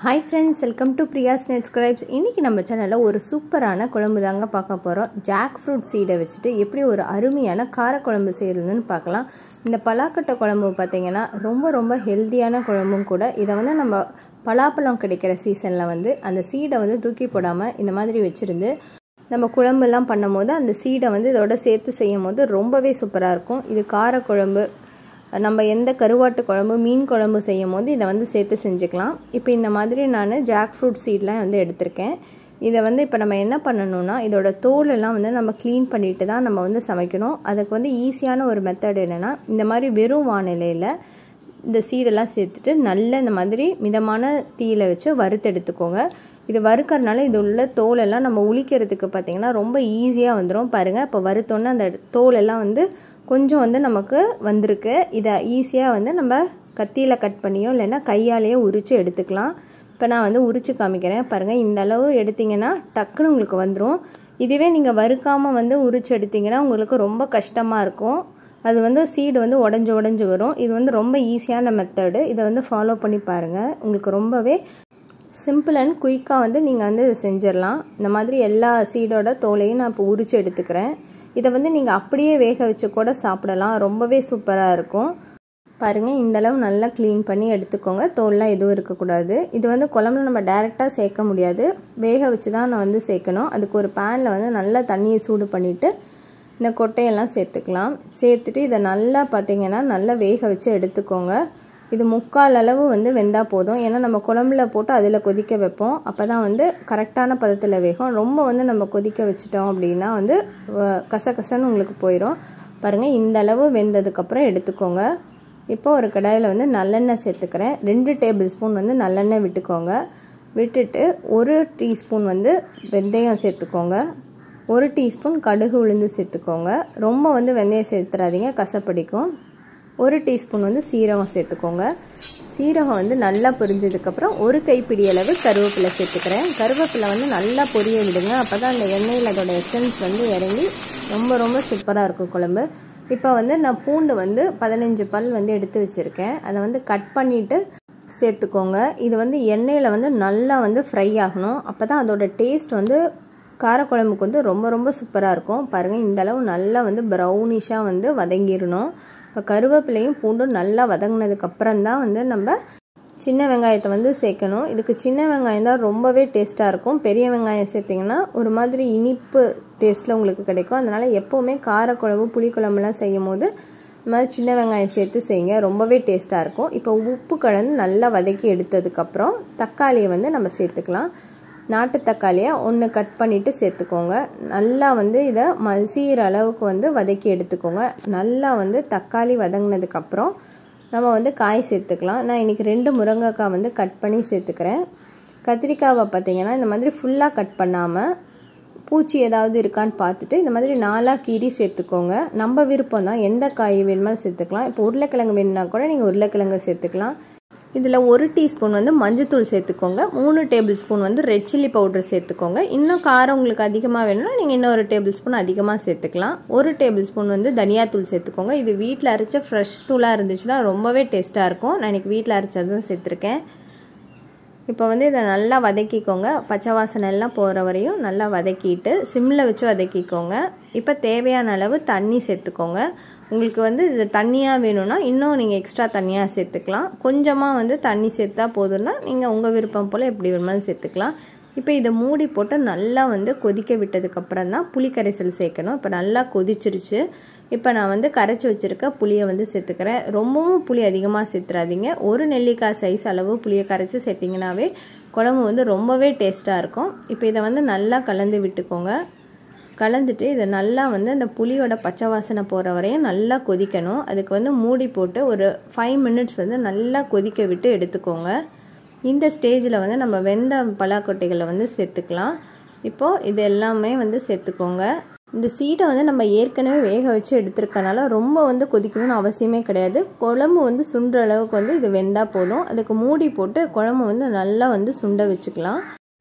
hi friends welcome to Priya scribes இன்றைக்கி நம்ம சேனலில் ஒரு சூப்பரான குழம்பு தாங்க பார்க்க போகிறோம் ஜாக் ஃப்ரூட் சீடை வச்சுட்டு எப்படி ஒரு அருமையான காரக்குழம்பு செய்கிறதுன்னு பார்க்கலாம் இந்த பலாக்கட்டை குழம்பு பார்த்திங்கன்னா ரொம்ப ரொம்ப ஹெல்த்தியான குழம்பும் கூட இதை வந்து நம்ம பலாப்பழம் கிடைக்கிற சீசனில் வந்து அந்த சீடை வந்து தூக்கி போடாமல் இந்த மாதிரி வச்சுருந்து நம்ம குழம்புலாம் பண்ணும்போது அந்த சீடை வந்து இதோட சேர்த்து செய்யும் போது ரொம்பவே சூப்பராக இருக்கும் இது காரக்குழம்பு நம்ம எந்த கருவாட்டு குழம்பு மீன் குழம்பு செய்யும் போது இதை வந்து சேர்த்து செஞ்சுக்கலாம் இப்போ இந்த மாதிரி நான் ஜாக் ஃப்ரூட் சீட்லாம் வந்து எடுத்திருக்கேன் இதை வந்து இப்போ நம்ம என்ன பண்ணணும்னா இதோட தோலெல்லாம் வந்து நம்ம க்ளீன் பண்ணிட்டு தான் நம்ம வந்து சமைக்கணும் அதுக்கு வந்து ஈஸியான ஒரு மெத்தட் என்னென்னா இந்த மாதிரி வெறும் வானிலையில் இந்த சீடெல்லாம் சேர்த்துட்டு நல்ல இந்த மாதிரி மிதமான தீயில வச்சு வறுத்து எடுத்துக்கோங்க இது வறுக்கறனால இது உள்ள தோலெல்லாம் நம்ம உளிக்கிறதுக்கு பார்த்திங்கன்னா ரொம்ப ஈஸியாக வந்துடும் பாருங்கள் இப்போ வறுத்தோன்னே அந்த தோலெல்லாம் வந்து கொஞ்சம் வந்து நமக்கு வந்திருக்கு இதை ஈஸியாக வந்து நம்ம கத்தியில் கட் பண்ணியோ இல்லைன்னா கையாலேயோ உரித்து எடுத்துக்கலாம் இப்போ நான் வந்து உரித்து காமிக்கிறேன் பாருங்கள் இந்த அளவு எடுத்திங்கன்னா டக்குன்னு உங்களுக்கு வந்துடும் இதுவே நீங்கள் வறுக்காமல் வந்து உரித்து எடுத்திங்கன்னா உங்களுக்கு ரொம்ப கஷ்டமாக இருக்கும் அது வந்து சீடு வந்து உடஞ்சி உடஞ்சி வரும் இது வந்து ரொம்ப ஈஸியான மெத்தடு இதை வந்து ஃபாலோ பண்ணி பாருங்கள் உங்களுக்கு ரொம்பவே சிம்பிள் அண்ட் குயிக்காக வந்து நீங்கள் வந்து இதை செஞ்சிடலாம் இந்த மாதிரி எல்லா சீடோட தோலையும் நான் இப்போ உரித்து எடுத்துக்கிறேன் இதை வந்து நீங்கள் அப்படியே வேக வச்சு கூட சாப்பிடலாம் ரொம்பவே சூப்பராக இருக்கும் பாருங்கள் இந்தளவு நல்லா க்ளீன் பண்ணி எடுத்துக்கோங்க தோல்லாம் எதுவும் இருக்கக்கூடாது இது வந்து குழம்புல நம்ம டேரெக்டாக சேர்க்க முடியாது வேக வச்சு தான் நான் வந்து சேர்க்கணும் அதுக்கு ஒரு பேனில் வந்து நல்லா தண்ணியை சூடு பண்ணிவிட்டு இந்த கொட்டையெல்லாம் சேர்த்துக்கலாம் சேர்த்துட்டு இதை நல்லா பார்த்திங்கன்னா நல்லா வேக வச்சு எடுத்துக்கோங்க இது முக்கால் அளவு வந்து வெந்தால் போதும் ஏன்னா நம்ம குழம்புல போட்டு அதில் கொதிக்க வைப்போம் அப்போ தான் வந்து கரெக்டான பதத்தில் வேகும் ரொம்ப வந்து நம்ம கொதிக்க வச்சிட்டோம் அப்படின்னா வந்து கசகசன்னு உங்களுக்கு போயிடும் பாருங்கள் இந்த அளவு வெந்ததுக்கப்புறம் எடுத்துக்கோங்க இப்போ ஒரு கடாயில் வந்து நல்லெண்ணெய் சேர்த்துக்கிறேன் ரெண்டு டேபிள் ஸ்பூன் வந்து நல்லெண்ணெய் விட்டுக்கோங்க விட்டுட்டு ஒரு டீஸ்பூன் வந்து வெந்தயம் சேர்த்துக்கோங்க ஒரு டீஸ்பூன் கடுகு உளுந்து சேர்த்துக்கோங்க ரொம்ப வந்து வெந்தயம் சேர்த்துறாதீங்க கசப்படிக்கும் ஒரு டீஸ்பூன் வந்து சீரகம் சேர்த்துக்கோங்க சீரகம் வந்து நல்லா பொரிஞ்சதுக்கப்புறம் ஒரு கைப்பிடி அளவு கருவேப்பிலை சேர்த்துக்கிறேன் கருவேப்பிலை வந்து நல்லா பொரிய விடுங்க அப்போ தான் அந்த எண்ணெயில் அதோட எசன்ஸ் வந்து இறங்கி ரொம்ப ரொம்ப சூப்பராக இருக்கும் குழம்பு இப்போ வந்து நான் பூண்டு வந்து பதினஞ்சு பல் வந்து எடுத்து வச்சுருக்கேன் அதை வந்து கட் பண்ணிவிட்டு சேர்த்துக்கோங்க இது வந்து எண்ணெயில் வந்து நல்லா வந்து ஃப்ரை ஆகணும் அப்போ தான் அதோட டேஸ்ட் வந்து காரக்குழம்புக்கு வந்து ரொம்ப ரொம்ப சூப்பராக இருக்கும் பாருங்கள் இந்தளவு நல்லா வந்து ப்ரௌனிஷாக வந்து வதங்கிடணும் இப்போ கருவேப்பிலையும் பூண்டும் நல்லா வதங்கினதுக்கப்புறம் தான் வந்து நம்ம சின்ன வெங்காயத்தை வந்து சேர்க்கணும் இதுக்கு சின்ன வெங்காயம் தான் ரொம்பவே டேஸ்ட்டாக இருக்கும் பெரிய வெங்காயம் சேர்த்திங்கன்னா ஒரு மாதிரி இனிப்பு டேஸ்ட்டில் உங்களுக்கு கிடைக்கும் அதனால் எப்போவுமே காரக்குழம்பு புளிக்குழம்புலாம் செய்யும் போது இந்த மாதிரி சின்ன வெங்காயம் சேர்த்து செய்யுங்க ரொம்பவே டேஸ்ட்டாக இருக்கும் இப்போ உப்பு கலந்து நல்லா வதக்கி எடுத்ததுக்கப்புறம் தக்காளியை வந்து நம்ம சேர்த்துக்கலாம் நாட்டு தக்காளியை ஒன்று கட் பண்ணிவிட்டு சேர்த்துக்கோங்க நல்லா வந்து இதை மசிகிற அளவுக்கு வந்து வதக்கி எடுத்துக்கோங்க நல்லா வந்து தக்காளி வதங்கினதுக்கப்புறம் நம்ம வந்து காய் சேர்த்துக்கலாம் நான் இன்றைக்கி ரெண்டு முருங்கைக்காய் வந்து கட் பண்ணி சேர்த்துக்கிறேன் கத்திரிக்காவை பார்த்திங்கன்னா இந்த மாதிரி ஃபுல்லாக கட் பண்ணாமல் பூச்சி ஏதாவது இருக்கான்னு பார்த்துட்டு இந்த மாதிரி நாலாக கீரி சேர்த்துக்கோங்க நம்ம விருப்பம் தான் எந்த காய் வேணுமாலும் சேர்த்துக்கலாம் இப்போ உருளைக்கிழங்கு வேணும்னா கூட நீங்கள் உருளைக்கிழங்கு சேர்த்துக்கலாம் இதில் ஒரு டீஸ்பூன் வந்து மஞ்சத்தூள் சேர்த்துக்கோங்க மூணு டேபிள் ஸ்பூன் வந்து ரெட் சில்லி பவுடர் சேர்த்துக்கோங்க இன்னும் காரம் உங்களுக்கு அதிகமாக வேணும்னா நீங்கள் இன்னொரு டேபிள் ஸ்பூன் அதிகமாக சேர்த்துக்கலாம் ஒரு டேபிள் ஸ்பூன் வந்து தனியாத்தூள் சேர்த்துக்கோங்க இது வீட்டில் அரைச்ச ஃப்ரெஷ் தூளாக இருந்துச்சுன்னா ரொம்பவே டேஸ்ட்டாக இருக்கும் நான் இன்றைக்கி வீட்டில் அரைச்சதும் சேர்த்துருக்கேன் இப்போ வந்து இதை நல்லா வதக்கிக்கோங்க பச்சை வாசனை எல்லாம் போகிற வரையும் நல்லா வதக்கிட்டு சிம்மில் வச்சு வதக்கிக்கோங்க இப்போ தேவையான அளவு தண்ணி சேர்த்துக்கோங்க உங்களுக்கு வந்து இது தண்ணியாக வேணும்னா இன்னும் நீங்கள் எக்ஸ்ட்ரா தண்ணியாக சேர்த்துக்கலாம் கொஞ்சமாக வந்து தண்ணி சேர்த்தா போதும்னா நீங்கள் உங்கள் விருப்பம் போல் எப்படி வேணுமாலும் சேர்த்துக்கலாம் இப்போ இதை மூடி போட்டு நல்லா வந்து கொதிக்க விட்டதுக்கப்புறம் தான் புளி கரைசல் சேர்க்கணும் இப்போ நல்லா கொதிச்சிருச்சு இப்போ நான் வந்து கரைச்சி வச்சுருக்க புளியை வந்து சேர்த்துக்கிறேன் ரொம்பவும் புளி அதிகமாக சேர்த்துறாதீங்க ஒரு நெல்லிக்காய் சைஸ் அளவு புளியை கரைச்சி சேர்த்திங்கனாவே குழம்பு வந்து ரொம்பவே டேஸ்ட்டாக இருக்கும் இப்போ இதை வந்து நல்லா கலந்து விட்டுக்கோங்க கலந்துட்டு இதை நல்லா வந்து அந்த புளியோட பச்சை வாசனை போகிற வரையும் நல்லா கொதிக்கணும் அதுக்கு வந்து மூடி போட்டு ஒரு ஃபைவ் மினிட்ஸ் வந்து நல்லா கொதிக்க விட்டு எடுத்துக்கோங்க இந்த ஸ்டேஜில் வந்து நம்ம வெந்த பலாக்கொட்டைகளை வந்து சேர்த்துக்கலாம் இப்போது இது எல்லாமே வந்து சேர்த்துக்கோங்க இந்த சீடை வந்து நம்ம ஏற்கனவே வேக வச்சு எடுத்துருக்கனால ரொம்ப வந்து கொதிக்கணும்னு அவசியமே கிடையாது குழம்பு வந்து சுண்டுற அளவுக்கு வந்து இது வெந்தால் போதும் அதுக்கு மூடி போட்டு குழம்பு வந்து நல்லா வந்து சுண்ட வச்சுக்கலாம்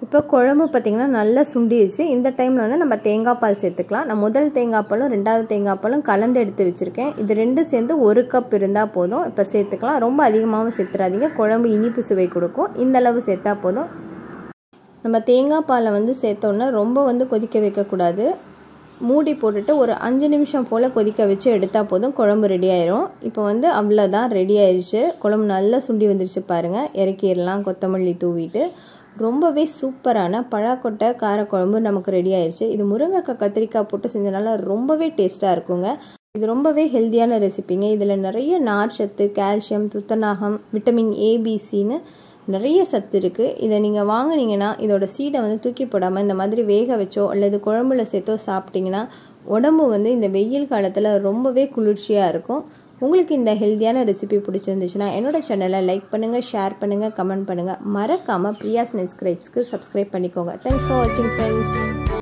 இப்போ குழம்பு பார்த்திங்கன்னா நல்லா சுண்டிடுச்சு இந்த டைமில் வந்து நம்ம தேங்காய் பால் சேர்த்துக்கலாம் நான் முதல் தேங்காய் பாலும் ரெண்டாவது தேங்காய் பாலும் கலந்து எடுத்து வச்சுருக்கேன் இது ரெண்டும் சேர்ந்து ஒரு கப் இருந்தால் போதும் இப்போ சேர்த்துக்கலாம் ரொம்ப அதிகமாகவும் சேர்த்துறாதீங்க குழம்பு இனிப்பு சுவை கொடுக்கும் இந்த அளவு சேர்த்தா போதும் நம்ம தேங்காய் பாலை வந்து சேர்த்தோன்னா ரொம்ப வந்து கொதிக்க வைக்கக்கூடாது மூடி போட்டுட்டு ஒரு அஞ்சு நிமிஷம் போல் கொதிக்க வச்சு எடுத்தால் போதும் குழம்பு ரெடி ஆயிரும் இப்போ வந்து அவ்வளோதான் ரெடி ஆயிடுச்சு குழம்பு நல்லா சுண்டி வந்துருச்சு பாருங்கள் இறக்கிடலாம் கொத்தமல்லி தூவிட்டு ரொம்பவே சூப்பரான பழாக்கொட்டை காரக்குழம்பு நமக்கு ரெடி ஆயிடுச்சு இது முருங்கைக்காய் கத்திரிக்காய் போட்டு செஞ்சனால ரொம்பவே டேஸ்ட்டாக இருக்குங்க இது ரொம்பவே ஹெல்த்தியான ரெசிபிங்க இதில் நிறைய நார் சத்து கால்சியம் துத்தநாகம் விட்டமின் ஏபிசின்னு நிறைய சத்து இருக்குது இதை நீங்கள் வாங்கினீங்கன்னா இதோட சீடை வந்து தூக்கி போடாமல் இந்த மாதிரி வேக வச்சோ அல்லது குழம்புல சேர்த்தோ சாப்பிட்டிங்கன்னா உடம்பு வந்து இந்த வெயில் காலத்தில் ரொம்பவே குளிர்ச்சியாக இருக்கும் உங்களுக்கு இந்த ஹெல்த்தியான ரெசிபி பிடிச்சிருந்துச்சுன்னா என்னோடய சேனலை லைக் பண்ணுங்கள் ஷேர் பண்ணுங்கள் கமெண்ட் பண்ணுங்கள் மறக்காமல் பிரியாஸ் நெஸ்கிரைப்ஸ்க்கு சப்ஸ்கிரைப் பண்ணிக்கோங்க தேங்க்ஸ் ஃபார் வாட்சிங் ஃப்ரெண்ட்ஸ்